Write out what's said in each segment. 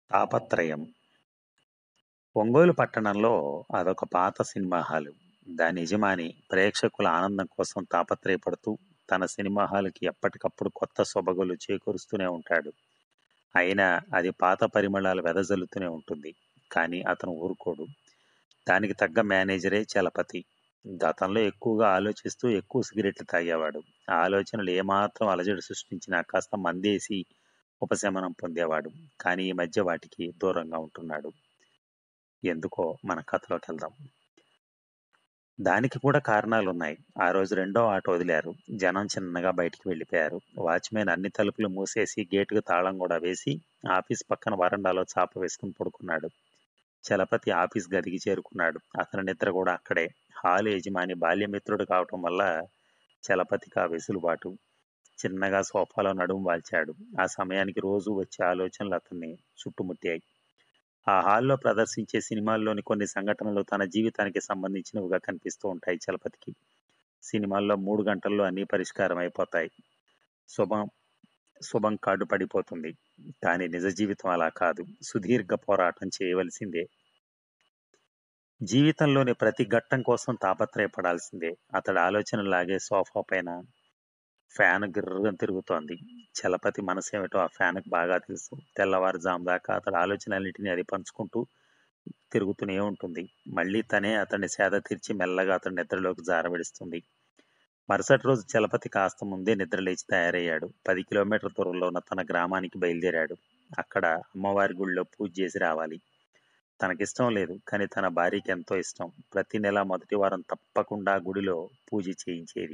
తాపత్రయం ఒంగోలు పట్టణంలో అదొక పాత సినిమా హాలు దాని యజమాని ప్రేక్షకుల ఆనందం కోసం తాపత్రయపడుతూ తన సినిమా హాలుకి ఎప్పటికప్పుడు కొత్త సొబగులు చేకూరుస్తూనే ఉంటాడు అయినా అది పాత పరిమళాలు వెదజల్లుతూనే ఉంటుంది కానీ అతను ఊరుకోడు దానికి తగ్గ మేనేజరే చలపతి గతంలో ఎక్కువగా ఆలోచిస్తూ ఎక్కువ సిగరెట్లు తాగేవాడు ఆ ఆలోచనలు ఏమాత్రం అలజడి సృష్టించినా కాస్త మందేసి ఉపశమనం పొందేవాడు కానీ ఈ మధ్య వాటికి దూరంగా ఉంటున్నాడు ఎందుకో మన కథలోకి వెళ్దాం దానికి కూడా కారణాలు ఉన్నాయి ఆ రోజు రెండో ఆట వదిలారు జనం చిన్నగా బయటికి వెళ్ళిపోయారు వాచ్మెన్ అన్ని తలుపులు మూసేసి గేటుకు తాళం కూడా వేసి ఆఫీస్ పక్కన వరండాలో చాప వేసుకుని పడుకున్నాడు చలపతి ఆఫీస్ గదికి చేరుకున్నాడు అతని నిద్ర కూడా అక్కడే హాలు యజమాని బాల్యమిత్రుడు కావటం వల్ల చలపతికి ఆ వెసులుబాటు చిన్నగా సోఫాలో నడుము వాల్చాడు ఆ సమయానికి రోజు వచ్చే ఆలోచనలు అతన్ని చుట్టుముట్టాయి ఆ హాల్లో ప్రదర్శించే సినిమాల్లోని కొన్ని సంఘటనలు తన జీవితానికి సంబంధించినవిగా కనిపిస్తూ ఉంటాయి చలపతికి సినిమాల్లో మూడు గంటల్లో అన్ని పరిష్కారం అయిపోతాయి శుభం శుభం కార్డు పడిపోతుంది కానీ నిజ జీవితం అలా కాదు సుదీర్ఘ పోరాటం చేయవలసిందే జీవితంలోని ప్రతి ఘట్టం కోసం తాపత్రయపడాల్సిందే అతడి ఆలోచనలాగే సోఫా పైన ఫ్యాన్ గిర్రని తిరుగుతోంది చలపతి మనసేమిటో ఆ ఫ్యాన్కి బాగా తెలుసు తెల్లవారుజాము దాకా అతడి ఆలోచనలన్నింటినీ అది పంచుకుంటూ తిరుగుతూనే ఉంటుంది మళ్ళీ తనే అతన్ని సేద తీర్చి మెల్లగా అతడి నిద్రలోకి జారవిడుస్తుంది మరుసటి రోజు చలపతి కాస్త ముందే నిద్రలేచి తయారయ్యాడు పది కిలోమీటర్ల దూరంలో ఉన్న తన గ్రామానికి బయలుదేరాడు అక్కడ అమ్మవారి గుడిలో పూజ చేసి రావాలి తనకిష్టం లేదు కానీ తన భార్యకి ఎంతో ఇష్టం ప్రతి నెల మొదటి వారం తప్పకుండా గుడిలో పూజ చేయించేది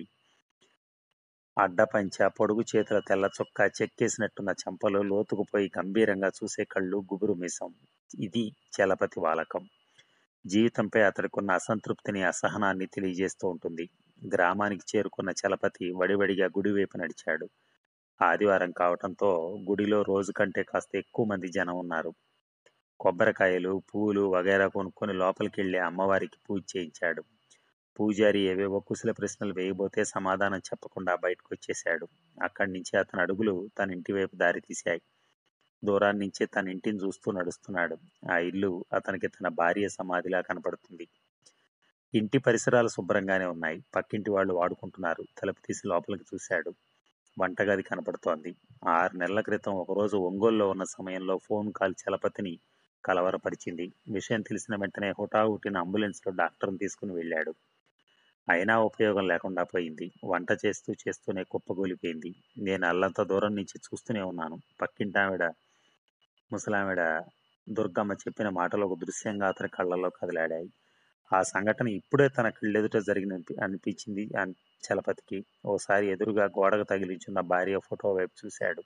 అడ్డపంచ పొడుగు చేతుల తెల్ల చొక్కా చెక్కేసినట్టున్న చెంపలు లోతుకుపోయి గంభీరంగా చూసే కళ్ళు గుబురు మిసం ఇది చలపతి వాలకం జీవితంపై అతడికున్న అసంతృప్తిని అసహనాన్ని తెలియజేస్తూ ఉంటుంది గ్రామానికి చేరుకున్న చలపతి వడివడిగా గుడి వైపు నడిచాడు ఆదివారం కావటంతో గుడిలో రోజు కంటే కాస్త ఎక్కువ మంది జనం ఉన్నారు కొబ్బరికాయలు పూలు వగైరా కొనుక్కొని లోపలికి వెళ్ళి అమ్మవారికి పూజ చేయించాడు పూజారి ఏవేవో కుశల ప్రశ్నలు వేయబోతే సమాధానం చెప్పకుండా బయటకు వచ్చేశాడు అక్కడి నుంచి అతని అడుగులు తన ఇంటి వైపు దారి తీశాయి దూరాన్ని నుంచే తన ఇంటిని చూస్తూ నడుస్తున్నాడు ఆ ఇల్లు అతనికి తన భార్య సమాధిలా కనపడుతుంది ఇంటి పరిసరాలు శుభ్రంగానే ఉన్నాయి పక్కింటి వాళ్ళు వాడుకుంటున్నారు తలుపు తీసి లోపలికి చూశాడు వంటగది కనపడుతోంది ఆరు నెలల క్రితం ఒకరోజు ఒంగోలులో ఉన్న సమయంలో ఫోన్ కాల్ చలపతిని కలవరపరిచింది విషయం తెలిసిన వెంటనే హుటాహుటిన అంబులెన్స్లో డాక్టర్ని తీసుకుని వెళ్ళాడు అయినా ఉపయోగం లేకుండా పోయింది వంట చేస్తూ చేస్తూనే కుప్పగూలిపోయింది నేను అల్లంత దూరం నుంచి చూస్తూనే ఉన్నాను పక్కింటి ఆవిడ ముసలావిడ దుర్గమ్మ చెప్పిన మాటలు ఒక దృశ్యంగా అతని కళ్ళల్లో కదిలాడాయి ఆ సంఘటన ఇప్పుడే తన కళ్ళెదుట జరిగిన అనిపించింది చలపతికి ఓసారి ఎదురుగా గోడకు తగిలించున్న భార్య ఫోటో వైపు చూశాడు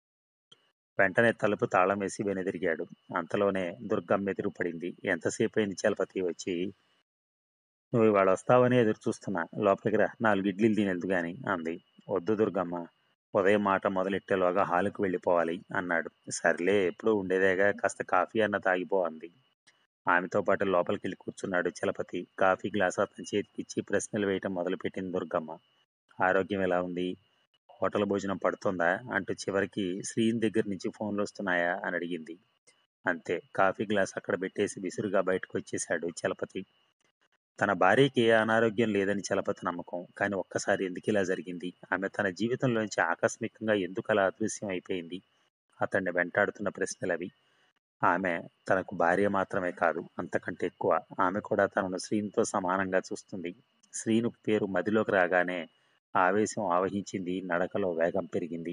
వెంటనే తలుపు తాళం వేసి వెనుదిరిగాడు అంతలోనే దుర్గమ్మ ఎదురు పడింది ఎంతసేపు అయింది చలపతి వచ్చి నువ్వు ఇవాళ వస్తావని ఎదురు చూస్తున్నా లోపలికి రా నాలుగు ఇడ్లీలు తినెళ్దు గాని అంది వద్దు దుర్గమ్మ ఉదయం మాట మొదలెట్టేలోగా హాలుకు వెళ్ళిపోవాలి అన్నాడు సర్లే ఎప్పుడూ ఉండేదేగా కాస్త కాఫీ అన్న తాగిపో అంది ఆమెతో పాటు లోపలికి వెళ్ళి కూర్చున్నాడు చలపతి కాఫీ గ్లాస్ అతని చేతికి ఇచ్చి ప్రశ్నలు వేయటం మొదలుపెట్టింది దుర్గమ్మ ఆరోగ్యం ఎలా ఉంది హోటల్ భోజనం పడుతుందా అంటూ చివరికి శ్రీన్ దగ్గర నుంచి ఫోన్లు వస్తున్నాయా అని అడిగింది అంతే కాఫీ గ్లాస్ అక్కడ పెట్టేసి విసురుగా బయటకు వచ్చేశాడు చలపతి తన భార్యకి ఏ అనారోగ్యం లేదని చలపతి నమ్మకం కానీ ఒక్కసారి ఎందుకు ఇలా జరిగింది ఆమె తన జీవితంలోంచి ఆకస్మికంగా ఎందుకు అలా అదృశ్యం అయిపోయింది అతన్ని వెంటాడుతున్న ప్రశ్నలు అవి ఆమె తనకు భార్య మాత్రమే కాదు అంతకంటే ఎక్కువ ఆమె కూడా తనను శ్రీనితో సమానంగా చూస్తుంది శ్రీను పేరు మదిలోకి రాగానే ఆవేశం ఆవహించింది నడకలో వేగం పెరిగింది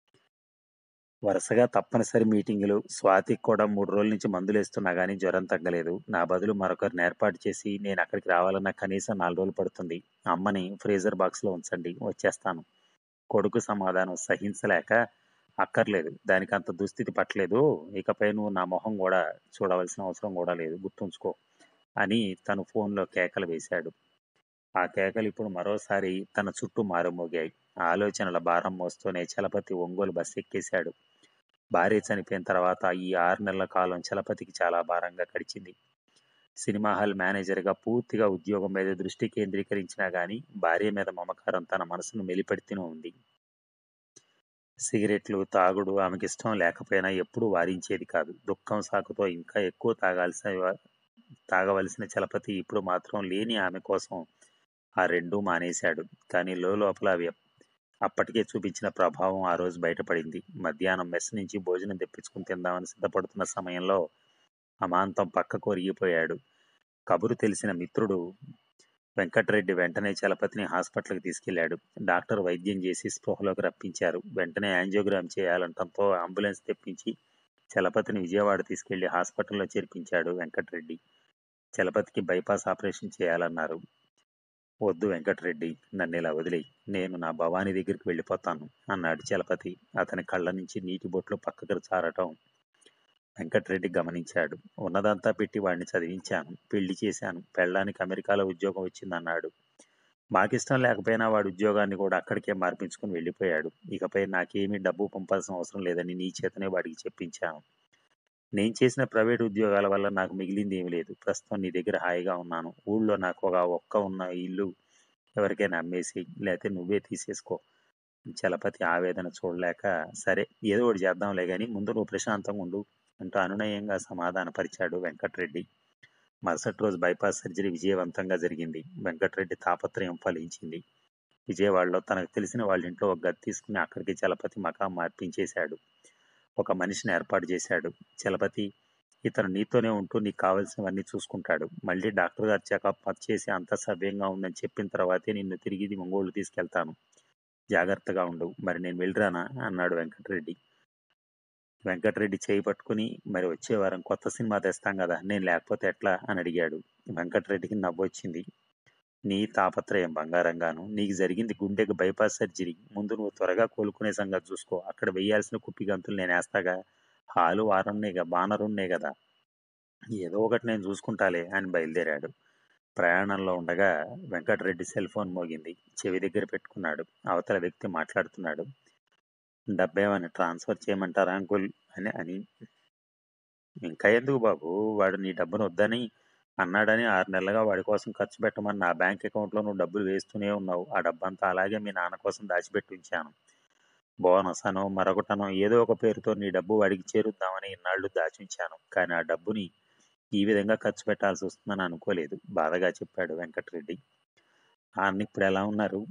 వరుసగా తప్పనిసరి మీటింగులు స్వాతికి కూడా మూడు రోజుల నుంచి మందులేస్తున్నా కానీ జ్వరం తగ్గలేదు నా బదులు మరొకరిని ఏర్పాటు చేసి నేను అక్కడికి రావాలన్నా కనీసం నాలుగు రోజులు పడుతుంది అమ్మని ఫ్రీజర్ బాక్స్లో ఉంచండి వచ్చేస్తాను కొడుకు సమాధానం సహించలేక అక్కర్లేదు దానికి అంత దుస్థితి పట్టలేదు ఇకపై నువ్వు నా మొహం కూడా చూడవలసిన అవసరం కూడా లేదు గుర్తుంచుకో అని తను ఫోన్లో కేకలు వేశాడు ఆ కేకలు ఇప్పుడు మరోసారి తన చుట్టూ మారుమోగాయి ఆలోచనల భారం మోస్తూనే చలపతి ఒంగోలు బస్ ఎక్కేశాడు భార్య చనిపోయిన తర్వాత ఈ ఆరు నెలల కాలం చలపతికి చాలా భారంగా గడిచింది సినిమా హాల్ మేనేజర్గా పూర్తిగా ఉద్యోగం మీద దృష్టి కేంద్రీకరించినా గానీ భార్య మీద మమకారం తన మనసును మెలిపెడుతూనే ఉంది సిగరెట్లు తాగుడు ఆమెకిష్టం లేకపోయినా ఎప్పుడూ వారించేది కాదు దుఃఖం సాకుతో ఇంకా ఎక్కువ తాగాల్సిన తాగవలసిన చలపతి ఇప్పుడు మాత్రం లేని ఆమె కోసం ఆ రెండూ మానేశాడు కానీ లోపల అవి అప్పటికే చూపించిన ప్రభావం ఆ రోజు బయటపడింది మధ్యాహ్నం మెస్ నుంచి భోజనం తెప్పించుకుని తిందామని సిద్ధపడుతున్న సమయంలో అమాంతం పక్కకు ఒరిగిపోయాడు కబురు తెలిసిన మిత్రుడు వెంకటరెడ్డి వెంటనే చలపతిని హాస్పిటల్కి తీసుకెళ్లాడు డాక్టర్ వైద్యం చేసి స్పృహలోకి రప్పించారు వెంటనే యాంజియోగ్రామ్ చేయాలంటంతో అంబులెన్స్ తెప్పించి చలపతిని విజయవాడ తీసుకెళ్లి హాస్పిటల్లో చేర్పించాడు వెంకటరెడ్డి చలపతికి బైపాస్ ఆపరేషన్ చేయాలన్నారు వద్దు వెంకటరెడ్డి నన్ను ఇలా వదిలేయి నేను నా భవానీ దగ్గరికి వెళ్ళిపోతాను అన్నాడు చలపతి అతని కళ్ళ నుంచి నీటి బొట్లు పక్కకు చారటం వెంకటరెడ్డి గమనించాడు ఉన్నదంతా పెట్టి వాడిని చదివించాను పెళ్లి చేశాను పెళ్ళానికి అమెరికాలో ఉద్యోగం వచ్చిందన్నాడు మాకిష్టం లేకపోయినా వాడి ఉద్యోగాన్ని కూడా అక్కడికే మార్పించుకుని వెళ్ళిపోయాడు ఇకపై నాకేమీ డబ్బు పంపాల్సిన అవసరం లేదని నీ చేతనే వాడికి చెప్పించాను నేను చేసిన ప్రైవేట్ ఉద్యోగాల వల్ల నాకు మిగిలింది ఏమీ లేదు ప్రస్తుతం నీ దగ్గర హాయిగా ఉన్నాను ఊళ్ళో నాకు ఒక ఒక్క ఉన్న ఇల్లు ఎవరికైనా అమ్మేసి లేకపోతే నువ్వే తీసేసుకో చలపతి ఆవేదన చూడలేక సరే ఏదో ఒకటి చేద్దాంలే కానీ ముందు నువ్వు ప్రశాంతంగా ఉండు అంటూ అనునయంగా సమాధానపరిచాడు వెంకటరెడ్డి మరుసటి రోజు బైపాస్ సర్జరీ విజయవంతంగా జరిగింది వెంకటరెడ్డి తాపత్రయం ఫలించింది విజయవాడలో తనకు తెలిసిన వాళ్ళ ఇంట్లో ఒక గది తీసుకుని అక్కడికి చలపతి మకాం మార్పించేశాడు ఒక మనిషిని ఏర్పాటు చేశాడు చలపతి ఇతను నీతోనే ఉంటూ నీకు కావలసినవన్నీ చూసుకుంటాడు మళ్ళీ డాక్టర్ గారు చెకప్ చేసి అంత సవ్యంగా ఉందని చెప్పిన తర్వాతే నిన్ను తిరిగి ఒంగోలు తీసుకెళ్తాను జాగ్రత్తగా ఉండు మరి నేను వెళ్ళిరానా అన్నాడు వెంకటరెడ్డి వెంకటరెడ్డి చేయి పట్టుకుని మరి వచ్చే వారం కొత్త సినిమా తెస్తాం కదా నేను లేకపోతే ఎట్లా అని అడిగాడు వెంకటరెడ్డికి నవ్వొచ్చింది నీ తాపత్రయం బంగారంగాను నీకు జరిగింది గుండెకి బైపాస్ సర్జరీ ముందు నువ్వు త్వరగా కోలుకునే సంగతి చూసుకో అక్కడ వెయ్యాల్సిన కుప్పి గంతులు నేను వేస్తాగా హాలు వారన్నేగా బానరున్నే కదా ఏదో ఒకటి నేను చూసుకుంటాలే అని బయలుదేరాడు ప్రయాణంలో ఉండగా వెంకటరెడ్డి సెల్ ఫోన్ మోగింది చెవి దగ్గర పెట్టుకున్నాడు అవతల వ్యక్తి మాట్లాడుతున్నాడు డబ్బేమని ట్రాన్స్ఫర్ చేయమంటారా అంకుల్ అని అని ఇంకా ఎందుకు బాబు వాడు నీ డబ్బును వద్దని అన్నాడని ఆరు నెలలుగా వాడి కోసం ఖర్చు పెట్టమని నా బ్యాంక్ అకౌంట్లో నువ్వు డబ్బులు వేస్తూనే ఉన్నావు ఆ డబ్బంతా అలాగే మీ నాన్న కోసం దాచిపెట్టి ఉంచాను బోనస్ అనో మరొకటనో ఏదో ఒక పేరుతో నీ డబ్బు వాడికి చేరుద్దామని ఇన్నాళ్ళు దాచి ఉంచాను కానీ ఆ డబ్బుని ఈ విధంగా ఖర్చు పెట్టాల్సి వస్తుందని అనుకోలేదు బాధగా చెప్పాడు వెంకటరెడ్డి నాన్న ఇప్పుడు ఎలా ఉన్నారు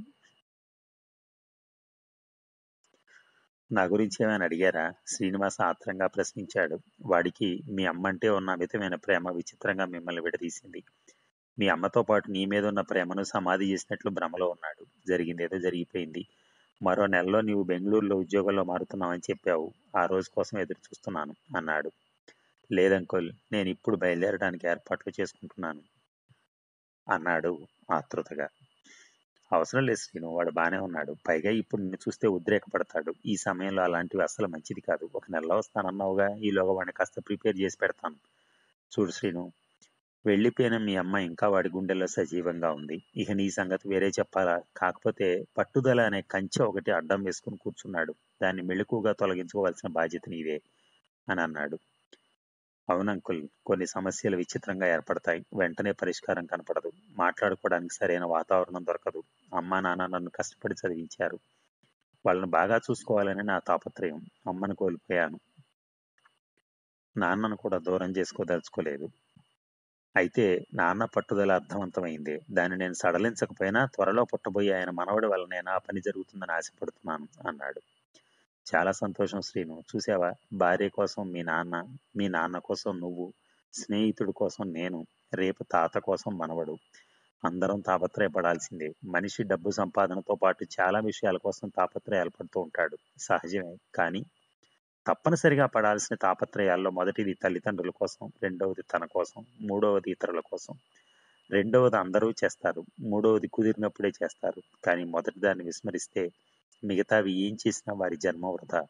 నా గురించి ఏమైనా అడిగారా శ్రీనివాస ఆత్రంగా ప్రశ్నించాడు వాడికి మీ అమ్మంటే ఉన్న అమితమైన ప్రేమ విచిత్రంగా మిమ్మల్ని విడదీసింది మీ అమ్మతో పాటు నీ మీద ఉన్న ప్రేమను సమాధి చేసినట్లు భ్రమలో ఉన్నాడు జరిగింది ఏదో జరిగిపోయింది మరో నెలలో నీవు బెంగళూరులో ఉద్యోగంలో మారుతున్నావని చెప్పావు ఆ రోజు కోసం ఎదురు చూస్తున్నాను అన్నాడు లేదంకుల్ నేను ఇప్పుడు బయలుదేరడానికి ఏర్పాట్లు చేసుకుంటున్నాను అన్నాడు ఆతృతగా అవసరం లేదు శ్రీను వాడు బాగానే ఉన్నాడు పైగా ఇప్పుడు నిన్ను చూస్తే ఉద్రేకపడతాడు ఈ సమయంలో అలాంటివి అసలు మంచిది కాదు ఒక నెలలో వస్తానన్నావుగా ఈలోగా వాడిని కాస్త ప్రిపేర్ చేసి పెడతాను చూడు శ్రీను వెళ్ళిపోయిన మీ అమ్మ ఇంకా వాడి గుండెల్లో సజీవంగా ఉంది ఇక నీ సంగతి వేరే చెప్పాలా కాకపోతే పట్టుదల అనే కంచె ఒకటి అడ్డం వేసుకుని కూర్చున్నాడు దాన్ని మెళుకుగా తొలగించుకోవాల్సిన బాధ్యత నీదే అని అన్నాడు అవునంకుల్ కొన్ని సమస్యలు విచిత్రంగా ఏర్పడతాయి వెంటనే పరిష్కారం కనపడదు మాట్లాడుకోవడానికి సరైన వాతావరణం దొరకదు అమ్మా నాన్న నన్ను కష్టపడి చదివించారు వాళ్ళని బాగా చూసుకోవాలని నా తాపత్రయం అమ్మను కోల్పోయాను నాన్నను కూడా దూరం చేసుకోదలుచుకోలేదు అయితే నాన్న పట్టుదల అర్థవంతమైంది దాన్ని నేను సడలించకపోయినా త్వరలో పుట్టబోయే ఆయన మనవడి వల్లనే ఆ పని జరుగుతుందని ఆశపడుతున్నాను అన్నాడు చాలా సంతోషం శ్రీను చూసావా భార్య కోసం మీ నాన్న మీ నాన్న కోసం నువ్వు స్నేహితుడి కోసం నేను రేపు తాత కోసం మనవడు అందరం తాపత్రయపడాల్సిందే మనిషి డబ్బు సంపాదనతో పాటు చాలా విషయాల కోసం తాపత్రయాలు పడుతూ ఉంటాడు సహజమే కానీ తప్పనిసరిగా పడాల్సిన తాపత్రయాల్లో మొదటిది తల్లిదండ్రుల కోసం రెండవది తన కోసం మూడవది ఇతరుల కోసం రెండవది అందరూ చేస్తారు మూడవది కుదిరినప్పుడే చేస్తారు కానీ మొదటి దాన్ని విస్మరిస్తే మిగతావి ఏం చేసినా వారి జన్మ వృధా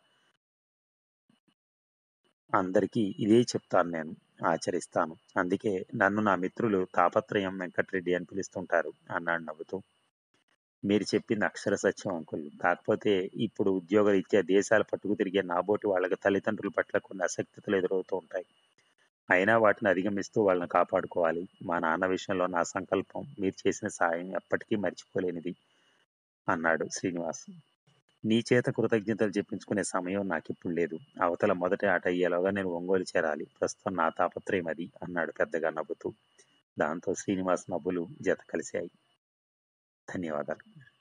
అందరికీ ఇదే చెప్తాను నేను ఆచరిస్తాను అందుకే నన్ను నా మిత్రులు తాపత్రయం వెంకటరెడ్డి అని పిలుస్తుంటారు అన్నాడు నవ్వుతూ మీరు చెప్పింది అక్షర సత్యం అంకుల్ కాకపోతే ఇప్పుడు ఉద్యోగరీత్యా దేశాల పట్టుకు తిరిగే నాబోటి వాళ్ళకి తల్లిదండ్రుల పట్ల కొన్ని అసక్తితలు ఎదురవుతూ ఉంటాయి అయినా వాటిని అధిగమిస్తూ వాళ్ళని కాపాడుకోవాలి మా నాన్న విషయంలో నా సంకల్పం మీరు చేసిన సాయం ఎప్పటికీ మర్చిపోలేనిది అన్నాడు శ్రీనివాస్ నీ చేత కృతజ్ఞతలు చెప్పించుకునే సమయం నాకిప్పుడు లేదు అవతల మొదటి ఆట అయ్యేలోగా నేను ఒంగోలు చేరాలి ప్రస్తుతం నా తాపత్రయం అది అన్నాడు పెద్దగా నవ్వుతూ దాంతో శ్రీనివాస్ నవ్వులు జత కలిశాయి ధన్యవాదాలు